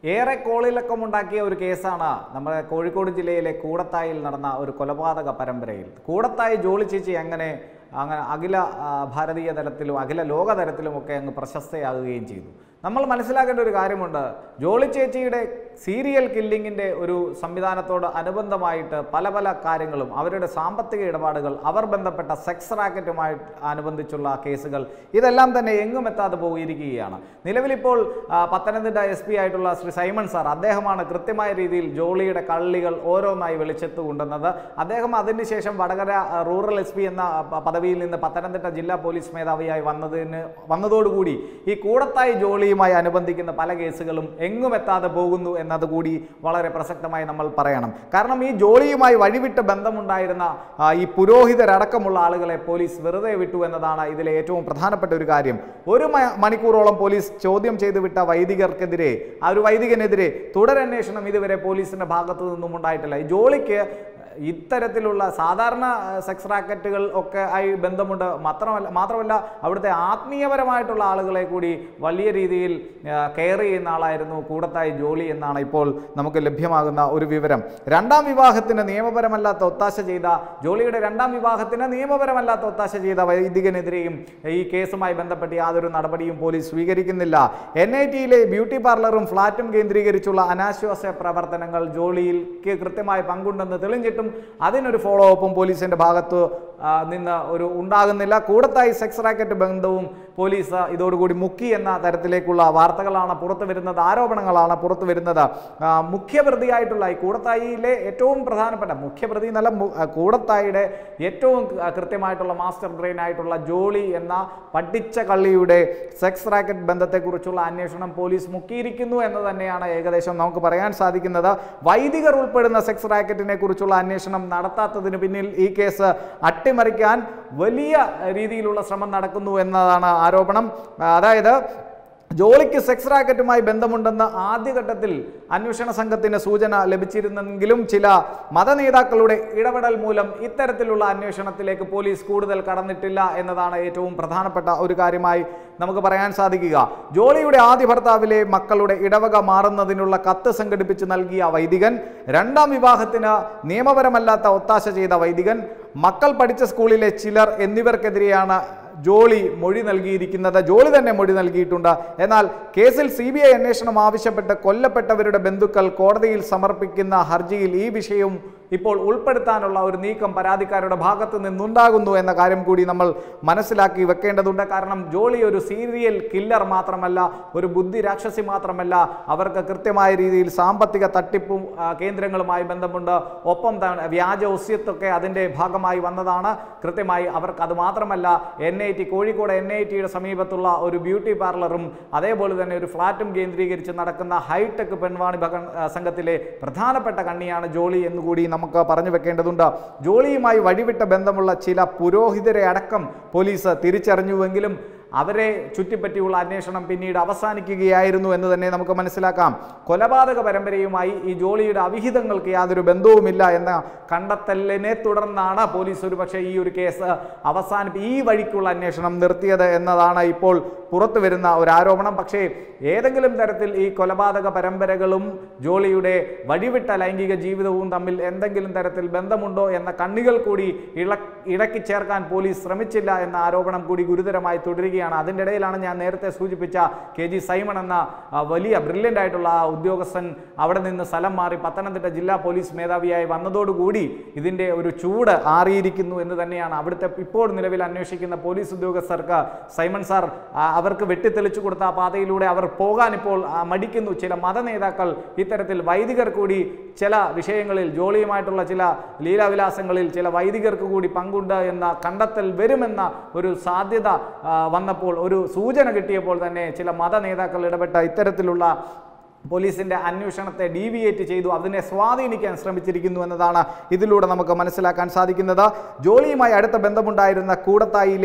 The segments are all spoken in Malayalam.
ഏറെ കോളിളക്കമുണ്ടാക്കിയ ഒരു കേസാണ് നമ്മുടെ കോഴിക്കോട് ജില്ലയിലെ കൂടത്തായിൽ നടന്ന ഒരു കൊലപാതക പരമ്പരയിൽ കൂടത്തായി ജോളി ചേച്ചി അങ്ങനെ അങ്ങനെ അഖില ആ, ഭാരതീയ തലത്തിലും അഖില ലോക തലത്തിലുമൊക്കെ അങ്ങ് പ്രശസ്തയാകുകയും ചെയ്തു നമ്മൾ മനസ്സിലാക്കേണ്ട ഒരു കാര്യമുണ്ട് ജോളി ചേച്ചിയുടെ സീരിയൽ കില്ലിങ്ങിൻ്റെ ഒരു സംവിധാനത്തോട് അനുബന്ധമായിട്ട് പല പല കാര്യങ്ങളും അവരുടെ സാമ്പത്തിക ഇടപാടുകൾ അവർ ബന്ധപ്പെട്ട സെക്സ് റാക്കറ്റുമായി അനുബന്ധിച്ചുള്ള കേസുകൾ ഇതെല്ലാം തന്നെ എങ്ങും എത്താതെ പോയിരിക്കുകയാണ് നിലവിലിപ്പോൾ ആ, പത്തനംതിട്ട എസ് പി ആയിട്ടുള്ള ശ്രീ സൈമൺ സാർ അദ്ദേഹമാണ് കൃത്യമായ രീതിയിൽ ജോളിയുടെ കള്ളികൾ ഓരോന്നായി വെളിച്ചത്ത് കൊണ്ടുവന്നത് അദ്ദേഹം അതിനുശേഷം വടകര ആ, റൂറൽ എസ് പി എന്ന പ- പദവിയിൽ നിന്ന് പത്തനംതിട്ട ജില്ലാ പോലീസ് മേധാവിയായി വന്നതിന് വന്നതോടുകൂടി ഈ കൂടത്തായി ജോളിയുമായി അനുബന്ധിക്കുന്ന പല കേസുകളും എങ്ങും എത്താതെ പോകുന്നു എന്നതുകൂടി വളരെ പ്രസക്തമായി നമ്മൾ പറയണം കാരണം ഈ ജോളിയുമായി വഴിവിട്ട ബന്ധമുണ്ടായിരുന്ന ആ, ഈ പുരോഹിതരടക്കമുള്ള ആളുകളെ പോലീസ് വെറുതെ വിട്ടു എന്നതാണ് ഇതിലെ ഏറ്റവും പ്രധാനപ്പെട്ട ഒരു കാര്യം ഒരു മ- മണിക്കൂറോളം പോലീസ് ചോദ്യം ചെയ്തു വിട്ട വൈദികർക്കെതിരെ ആ ഒരു വൈദികനെതിരെ തുടരന്വേഷണം ഇതുവരെ പോലീസിന്റെ ഭാഗത്തു നിന്നും ഉണ്ടായിട്ടില്ല ഈ ജോളിക്ക് ഇത്തരത്തിലുള്ള സാധാരണ ഏഹ്, സെക്സ് റാക്കറ്റുകൾ ഒക്കെ ആയി ബന്ധമുണ്ട് മാത്രമല്ല മാത്രമല്ല അവിടുത്തെ ആത്മീയപരമായിട്ടുള്ള ആളുകളെ കൂടി വലിയ രീതിയിൽ ഏഹ്, കെയർ ചെയ്യുന്ന ആളായിരുന്നു കൂടത്തായി ജോളി എന്നാണ് ഇപ്പോൾ നമുക്ക് ലഭ്യമാകുന്ന ഒരു വിവരം രണ്ടാം വിവാഹത്തിന് നിയമപരമല്ലാത്ത ഒത്താശ ചെയ്ത ജോളിയുടെ രണ്ടാം വിവാഹത്തിന് നിയമപരമല്ലാത്ത ഒത്താശ ചെയ്ത വൈദികനെതിരെയും ഈ കേസുമായി ബന്ധപ്പെട്ട് യാതൊരു നടപടിയും പോലീസ് സ്വീകരിക്കുന്നില്ല എൻ ഐ ടിയിലെ ബ്യൂട്ടി പാർലറും ഫ്ളാറ്റും കേന്ദ്രീകരിച്ചുള്ള അനാശ്വാസ പ്രവർത്തനങ്ങൾ ജോളിയിൽക്ക് കൃത്യമായി പങ്കുണ്ടെന്ന് തെളിഞ്ഞിട്ടും അതിനൊരു ഫോളോ അപ്പും പോലീസിന്റെ ഭാഗത്ത് ആ, നിന്ന് ഒരു ഉണ്ടാകുന്നില്ല കൂടത്തായി സെക്സ് റാക്കറ്റ് ബന്ധവും പോലീസ് ഇതോടുകൂടി മുക്കി എന്ന തരത്തിലേക്കുള്ള വാർത്തകളാണ് പുറത്തു വരുന്നത് ആരോപണങ്ങളാണ് പുറത്തു വരുന്നത് ആ, മുഖ്യപ്രതിയായിട്ടുള്ള ഈ കൂടത്തായിയിലെ ഏറ്റവും പ്രധാനപ്പെട്ട മുഖ്യപ്രതി എന്നല്ല മു- ആ, കൂടത്തായിയുടെ ഏറ്റവും ക- കൃത്യമായിട്ടുള്ള മാസ്റ്റർ ബ്രെയിൻ ആയിട്ടുള്ള ജോളി എന്ന പഠിച്ച കള്ളിയുടെ സെക്സ് റാക്കറ്റ് ബന്ധത്തെക്കുറിച്ചുള്ള അന്വേഷണം പോലീസ് മുക്കിയിരിക്കുന്നു എന്ന് തന്നെയാണ് ഏകദേശം നമുക്ക് പറയാൻ സാധിക്കുന്നത് വൈദികർ ഉൾപ്പെടുന്ന സെക്സ് റാക്കറ്റിനെ കുറിച്ചുള്ള അന്വേഷണം നടത്താത്തതിന് പിന്നിൽ ഈ കേസ് അട്ടിമറിക്കാൻ വലിയ രീതിയിലുള്ള ശ്രമം നടക്കുന്നു എന്നതാണ് ആരോപണം ആ, അതായത് ജോളിക്ക് സെക്സ് റാക്കറ്റുമായി ബന്ധമുണ്ടെന്ന് ആദ്യഘട്ടത്തിൽ അന്വേഷണ സംഘത്തിന് സൂചന ലഭിച്ചിരുന്നെങ്കിലും ചില മതനേതാക്കളുടെ ഇടപെടൽ മൂലം ഇത്തരത്തിലുള്ള അന്വേഷണത്തിലേക്ക് പോലീസ് കൂടുതൽ കടന്നിട്ടില്ല എന്നതാണ് ഏറ്റവും പ്രധാനപ്പെട്ട ഒരു കാര്യമായി നമുക്ക് പറയാൻ സാധിക്കുക ജോളിയുടെ ആദ്യ ഭർത്താവിലെ മക്കളുടെ ഇടവക മാറുന്നതിനുള്ള കത്ത് സംഘടിപ്പിച്ച് നൽകിയ വൈദികൻ രണ്ടാം വിവാഹത്തിന് നിയമപരമല്ലാത്ത ഒത്താശ ചെയ്ത വൈദികൻ മക്കൾ പഠിച്ച സ്കൂളിലെ ചിലർ എന്നിവർക്കെതിരെയാണ് ജോളി മൊഴി നൽകിയിരിക്കുന്നത് ജോളി തന്നെ മൊഴി നൽകിയിട്ടുണ്ട് എന്നാൽ കേസിൽ സി ബി ഐ അന്വേഷണം ആവശ്യപ്പെട്ട് കൊല്ലപ്പെട്ടവരുടെ ബന്ധുക്കൾ കോടതിയിൽ സമർപ്പിക്കുന്ന ഹർജിയിൽ ഈ വിഷയവും ഇപ്പോൾ ഉൾപ്പെടുത്താനുള്ള ഒരു നീക്കം പരാതിക്കാരുടെ ഭാഗത്ത് നിന്നുണ്ടാകുന്നു എന്ന കാര്യം കൂടി നമ്മൾ മനസ്സിലാക്കി വെക്കേണ്ടതുണ്ട് കാരണം ജോളി ഒരു സീരിയൽ കില്ലർ മാത്രമല്ല ഒരു ബുദ്ധി രാക്ഷസി മാത്രമല്ല അവർക്ക് കൃത്യമായ രീതിയിൽ സാമ്പത്തിക തട്ടിപ്പും ആ, കേന്ദ്രങ്ങളുമായി ബന്ധമുണ്ട് ഒപ്പം തന്നെ വ്യാജ ഒസ്യത്തൊക്കെ അതിൻ്റെ ഭാഗമായി വന്നതാണ് കൃത്യമായി അവർക്ക് അത് മാത്രമല്ല N I T Kozhikode N I ടിയുടെ സമീപത്തുള്ള ഒരു ബ്യൂട്ടി പാർലറും അതേപോലെ തന്നെ ഒരു ഫ്ലാറ്റും കേന്ദ്രീകരിച്ച് നടക്കുന്ന ഹൈടെക് പെൺവാണി ഭഗ സംഘത്തിലെ പ്രധാനപ്പെട്ട കണ്ണിയാണ് ജോളി എന്നുകൂടി നമുക്ക് പറഞ്ഞു വെക്കേണ്ടതുണ്ട് ജോളിയുമായി വഴിവിട്ട ബന്ധമുള്ള ചില പുരോഹിതരെ അടക്കം പോലീസ് തിരിച്ചറിഞ്ഞുവെങ്കിലും അവരെ ചുറ്റിപ്പറ്റിയുള്ള അന്വേഷണം പിന്നീട് അവസാനിക്കുകയായിരുന്നു എന്ന് തന്നെ നമുക്ക് മനസ്സിലാക്കാം കൊലപാതക പരമ്പരയുമായി ഈ ജോളിയുടെ അവിഹിതങ്ങൾക്ക് യാതൊരു ബന്ധവുമില്ല എന്ന കണ്ടെത്തലിനെ തുടർന്നാണ് പോലീസ് ഒരുപക്ഷെ ഈ ഒരു കേസ് അവസാനിപ്പി ഈ വഴിക്കുള്ള അന്വേഷണം നിർത്തിയത് എന്നതാണ് ഇപ്പോൾ പുറത്തു വരുന്ന ഒരു ആരോപണം പക്ഷേ ഏതെങ്കിലും തരത്തിൽ ഈ കൊലപാതക പരമ്പരകളും ജോളിയുടെ വഴിവിട്ട ലൈംഗിക ജീവിതവും തമ്മിൽ എന്തെങ്കിലും തരത്തിൽ ബന്ധമുണ്ടോ എന്ന കണ്ണികൾ കൂടി ഇള ഇടക്കി ചേർക്കാൻ പോലീസ് ശ്രമിച്ചില്ല എന്ന ആരോപണം കൂടി ഗുരുതരമായി തുടരുകയാണ് അതിൻ്റെ ഇടയിലാണ് ഞാൻ നേരത്തെ സൂചിപ്പിച്ച കെ ജി സൈമൺ എന്ന ആ, വലിയ ബ്രില്യൻ്റ് ആയിട്ടുള്ള ആ ഉദ്യോഗസ്ഥൻ അവിടെ നിന്ന് സ്ഥലം മാറി പത്തനംതിട്ട ജില്ലാ പോലീസ് മേധാവിയായി വന്നതോടുകൂടി ഇതിൻ്റെ ഒരു ചൂട് ആറിയിരിക്കുന്നു എന്ന് തന്നെയാണ് അവിടുത്തെ ഇപ്പോൾ നിലവിൽ അന്വേഷിക്കുന്ന പോലീസ് ഉദ്യോഗസ്ഥർക്ക് സൈമൺ സാർ ആ, അവർക്ക് വെട്ടിത്തെളിച്ചു കൊടുത്ത ആ പാതയിലൂടെ അവർ പോകാൻ ഇപ്പോൾ ആ, മടിക്കുന്നു ചില മതനേതാക്കൾ ഇത്തരത്തിൽ വൈദികർ കൂടി ചില വിഷയങ്ങളിൽ ജോളിയുമായിട്ടുള്ള ചില ലീലാവിലാസങ്ങളിൽ ചില വൈദികർക്ക് കൂടി പങ്കുണ്ട് എന്ന കണ്ടെത്തൽ വരുമെന്ന ഒരു സാധ്യത ആ, വന്നപ്പോൾ ഒരു സൂചന കിട്ടിയപ്പോൾ തന്നെ ചില മതനേതാക്കൾ ഇടപെട്ട ഇത്തരത്തിലുള്ള പോലീസിന്റെ അന്വേഷണത്തെ ഡീവിയേറ്റ് ചെയ്തു അതിനെ സ്വാധീനിക്കാൻ ശ്രമിച്ചിരിക്കുന്നു എന്നതാണ് ഇതിലൂടെ നമുക്ക് മനസ്സിലാക്കാൻ സാധിക്കുന്നത് ജോളിയുമായി അടുത്ത ബന്ധമുണ്ടായിരുന്ന കൂടത്തായിലെ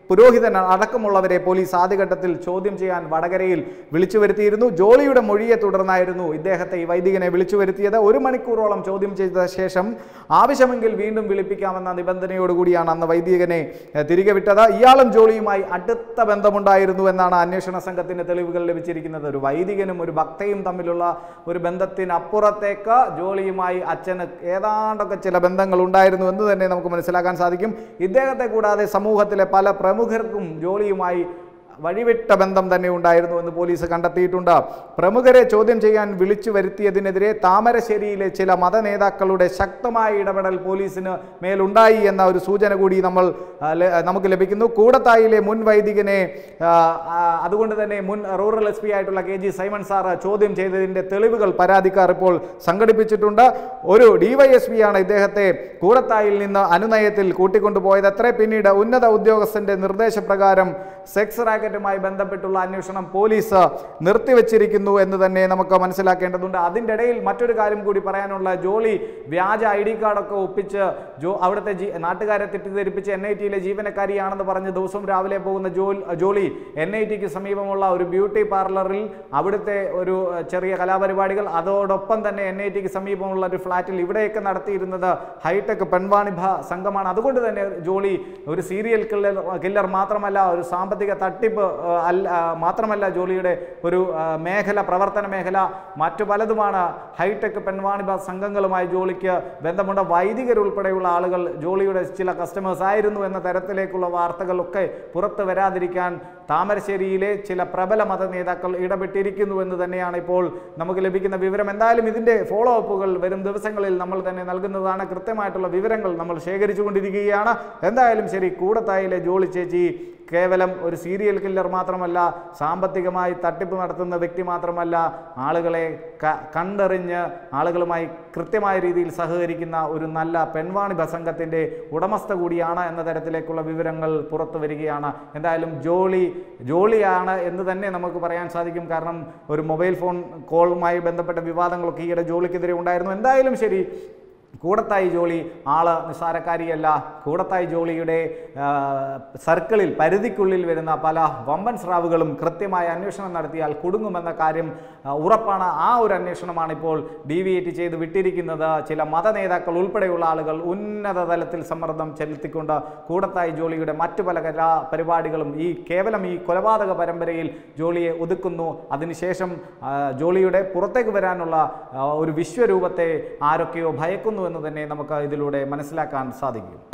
പുരോഹിതൻ അടക്കമുള്ളവരെ പോലീസ് ആദ്യഘട്ടത്തിൽ ചോദ്യം ചെയ്യാൻ വടകരയിൽ വിളിച്ചു വരുത്തിയിരുന്നു ജോളിയുടെ മൊഴിയെ തുടർന്നായിരുന്നു ഇദ്ദേഹത്തെ ഈ വൈദികനെ വിളിച്ചു വരുത്തിയത് ഒരു മണിക്കൂറോളം ചോദ്യം ചെയ്ത ശേഷം ആവശ്യമെങ്കിൽ വീണ്ടും വിളിപ്പിക്കാമെന്ന നിബന്ധനയോടുകൂടിയാണ് അന്ന് വൈദികനെ ഏഹ്, തിരികെ വിട്ടത് ഇയാളും ജോളിയുമായി അടുത്ത ബന്ധമുണ്ടായിരുന്നു എന്നാണ് അന്വേഷണ സംഘത്തിന് തെളിവുകൾ ലഭിച്ചിരിക്കുന്നത് ഒരു വൈദികനും ഒരു ഭക്തയും തമ്മിലുള്ള ഒരു ബന്ധത്തിനപ്പുറത്തേക്ക് ജോളിയുമായി അച്ഛന് ഏതാണ്ടൊക്കെ ചില ബന്ധങ്ങൾ ഉണ്ടായിരുന്നു എന്ന് തന്നെ നമുക്ക് മനസ്സിലാക്കാൻ സാധിക്കും ഇദ്ദേഹത്തെ കൂടാതെ സമൂഹത്തിലെ പല പ്രമുഖർക്കും ജോളിയുമായി വഴിവിട്ട ബന്ധം തന്നെ ഉണ്ടായിരുന്നു എന്ന് പോലീസ് കണ്ടെത്തിയിട്ടുണ്ട് പ്രമുഖരെ ചോദ്യം ചെയ്യാൻ വിളിച്ചു വരുത്തിയതിനെതിരെ താമരശ്ശേരിയിലെ ചില മതനേതാക്കളുടെ ശക്തമായ ഇടപെടൽ പോലീസിന് മേലുണ്ടായി എന്ന ഒരു സൂചന കൂടി നമ്മൾ ആ, ല- നമുക്ക് ലഭിക്കുന്നു കൂടത്തായിലെ മുൻ വൈദികനെ ആ, ആ, അതുകൊണ്ട് തന്നെ മുൻ റൂറൽ എസ് പി ആയിട്ടുള്ള കെ ജി സൈമൺ സാർ ചോദ്യം ചെയ്തതിൻ്റെ തെളിവുകൾ പരാതിക്കാർ ഇപ്പോൾ സംഘടിപ്പിച്ചിട്ടുണ്ട് ഒരു ഡിവൈഎസ്പി ആണ് ഇദ്ദേഹത്തെ കൂടത്തായിൽ നിന്ന് അനുനയത്തിൽ കൂട്ടിക്കൊണ്ടുപോയത് അത്രേ പിന്നീട് ഉന്നത ഉദ്യോഗസ്ഥന്റെ നിർദ്ദേശപ്രകാരം സെക്സ് റാക്കറ്റുമായി ബന്ധപ്പെട്ടുള്ള അന്വേഷണം പോലീസ് നിർത്തിവെച്ചിരിക്കുന്നു എന്ന് തന്നെ നമുക്ക് മനസ്സിലാക്കേണ്ടതുണ്ട് അതിൻ്റെ ഇടയിൽ മറ്റൊരു കാര്യം കൂടി പറയാനുള്ള ജോളി വ്യാജ ഐ ഡി കാർഡൊക്കെ ഒപ്പിച്ച് ജോ അവിടുത്തെ ജി നാട്ടുകാരെ തെറ്റിദ്ധരിപ്പിച്ച് എൻ ഐ ടിയിലെ ജീവനക്കാരിയാണെന്ന് പറഞ്ഞ് ദിവസം രാവിലെ പോകുന്ന ജോ ജോളി എൻ ഐ ടിക്ക് സമീപമുള്ള ഒരു ബ്യൂട്ടി പാർലറിൽ അവിടുത്തെ ഒരു ഏഹ്, ചെറിയ കലാപരിപാടികൾ അതോടൊപ്പം തന്നെ എൻ ഐ ടിക്ക് സമീപമുള്ള ഒരു ഫ്ലാറ്റിൽ ഇവിടെയൊക്കെ നടത്തിയിരുന്നത് ഹൈടെക് പെൺവാണിഭ സംഘമാണ് അതുകൊണ്ട് തന്നെ ജോളി ഒരു സീരിയൽ കില്ലർ കില്ലർ മാത്രമല്ല ഒരു സാമ്പത്തിക തട്ടിപ്പ് ഏഹ്, അല്ല ആ, മാത്രമല്ല ജോളിയുടെ ഒരു ആ, മേഖല പ്രവർത്തന മേഖല മറ്റു പലതുമാണ് ഹൈടെക് പെൺവാണിഭ സംഘങ്ങളുമായി ജോളിക്ക് ബന്ധമുണ്ട് വൈദികരുൾപ്പെടെയുള്ള ആളുകൾ ജോളിയുടെ ചില കസ്റ്റമേഴ്സ് ആയിരുന്നു എന്ന തരത്തിലേക്കുള്ള വാർത്തകളൊക്കെ പുറത്തു വരാതിരിക്കാൻ താമരശ്ശേരിയിലെ ചില പ്രബല മത നേതാക്കൾ ഇടപെട്ടിരിക്കുന്നു എന്ന് തന്നെയാണ് ഇപ്പോൾ നമുക്ക് ലഭിക്കുന്ന വിവരം എന്തായാലും ഇതിൻ്റെ ഫോളോ അപ്പുകൾ വരും ദിവസങ്ങളിൽ നമ്മൾ തന്നെ നൽകുന്നതാണ് കൃത്യമായിട്ടുള്ള വിവരങ്ങൾ നമ്മൾ ശേഖരിച്ചുകൊണ്ടിരിക്കുകയാണ് എന്തായാലും ശരി കൂടത്തായിലെ ജോളി ചേച്ചി കേവലം ഒരു സീരിയൽ കില്ലർ മാത്രമല്ല സാമ്പത്തികമായി തട്ടിപ്പ് നടത്തുന്ന വ്യക്തി മാത്രമല്ല ആളുകളെ ക- കണ്ടറിഞ്ഞ് ആളുകളുമായി കൃത്യമായ രീതിയിൽ സഹകരിക്കുന്ന ഒരു നല്ല പെൺവാണിഭ സംഘത്തിൻ്റെ ഉടമസ്ഥ കൂടിയാണ് എന്ന തരത്തിലേക്കുള്ള വിവരങ്ങൾ പുറത്തു വരികയാണ് എന്തായാലും ജോളി ജോളിയാണ് എന്ന് തന്നെ നമുക്ക് പറയാൻ സാധിക്കും കാരണം ഒരു മൊബൈൽ ഫോൺ കോളുമായി ബന്ധപ്പെട്ട വിവാദങ്ങളൊക്കെ ഈയിടെ ജോളിക്കെതിരെ ഉണ്ടായിരുന്നു എന്തായാലും ശരി കൂടത്തായി ജോളി ആള് നിസ്സാരക്കാരിയല്ല കൂടത്തായി ജോളിയുടെ ആ, സർക്കിളിൽ പരിധിക്കുള്ളിൽ വരുന്ന പല വമ്പൻ സ്രാവുകളും കൃത്യമായ അന്വേഷണം നടത്തിയാൽ കുടുങ്ങുമെന്ന കാര്യം ആ, ഉറപ്പാണ് ആ ഒരു അന്വേഷണമാണ് ഇപ്പോൾ ഡീവിയേറ്റ് ചെയ്ത് വിട്ടിരിക്കുന്നത് ചില മത നേതാക്കൾ ഉൾപ്പെടെയുള്ള ആളുകൾ ഉന്നത തലത്തിൽ സമ്മർദ്ദം ചെലുത്തിക്കൊണ്ട് കൂടത്തായി ജോളിയുടെ മറ്റു പല കലാ പരിപാടികളും ഈ കേവലം ഈ കൊലപാതക പരമ്പരയിൽ ജോളിയെ ഒതുക്കുന്നു അതിനുശേഷം ആ, ജോളിയുടെ പുറത്തേക്ക് വരാനുള്ള ആ, ഒരു വിശ്വരൂപത്തെ ആരൊക്കെയോ ഭയക്കുന്നു എന്ന് തന്നെ നമുക്ക് ഇതിലൂടെ മനസ്സിലാക്കാൻ സാധിക്കും